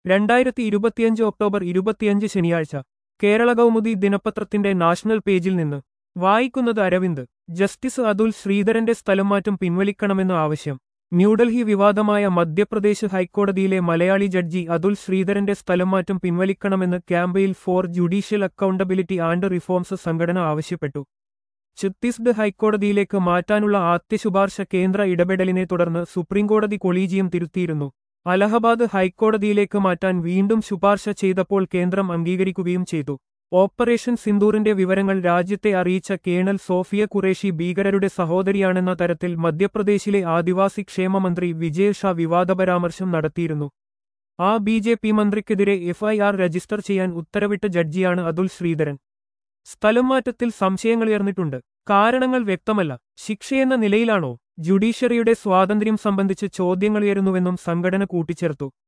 രണ്ടായിരത്തി ഇരുപത്തിയഞ്ച് ഒക്ടോബർ ഇരുപത്തിയഞ്ച് ശനിയാഴ്ച കേരള കൗമുദി ദിനപത്രത്തിന്റെ നാഷണൽ പേജിൽ നിന്ന് വായിക്കുന്നത് അരവിന്ദ് ജസ്റ്റിസ് അതുൽ ശ്രീധരന്റെ സ്ഥലംമാറ്റം പിൻവലിക്കണമെന്ന് ആവശ്യം ന്യൂഡൽഹി വിവാദമായ മധ്യപ്രദേശ് ഹൈക്കോടതിയിലെ മലയാളി ജഡ്ജി അതുൽ ശ്രീധരന്റെ സ്ഥലംമാറ്റം പിൻവലിക്കണമെന്ന് campaign for judicial accountability and reforms സംഘടന ആവശ്യപ്പെട്ടു ഛത്തീസ്ഗഡ് ഹൈക്കോടതിയിലേക്ക് മാറ്റാനുള്ള ആദ്യ ശുപാർശ കേന്ദ്ര ഇടപെടലിനെ തുടർന്ന് സുപ്രീംകോടതി കൊളീജിയം തിരുത്തിയിരുന്നു അലഹബാദ് ഹൈക്കോടതിയിലേക്ക് മാറ്റാൻ വീണ്ടും ശുപാർശ ചെയ്തപ്പോൾ കേന്ദ്രം അംഗീകരിക്കുകയും ചെയ്തു ഓപ്പറേഷൻ സിന്ദൂറിന്റെ വിവരങ്ങൾ രാജ്യത്തെ അറിയിച്ച കേണൽ സോഫിയ ഖുറേഷി ഭീകരരുടെ സഹോദരിയാണെന്ന തരത്തിൽ മധ്യപ്രദേശിലെ ആദിവാസി ക്ഷേമമന്ത്രി വിജയ് ഷാ വിവാദ പരാമർശം നടത്തിയിരുന്നു ആ ബി ജെ പി മന്ത്രിക്കെതിരെ എഫ്ഐആർ രജിസ്റ്റർ ചെയ്യാൻ ഉത്തരവിട്ട ജഡ്ജിയാണ് അതുൽ ശ്രീധരൻ സ്ഥലം മാറ്റത്തിൽ സംശയങ്ങളുയർന്നിട്ടുണ്ട് കാരണങ്ങൾ വ്യക്തമല്ല ശിക്ഷയെന്ന നിലയിലാണോ ജുഡീഷ്യറിയുടെ സ്വാതന്ത്ര്യം സംബന്ധിച്ച് ചോദ്യങ്ങളുയരുന്നുവെന്നും സംഘടന കൂട്ടിച്ചേർത്തു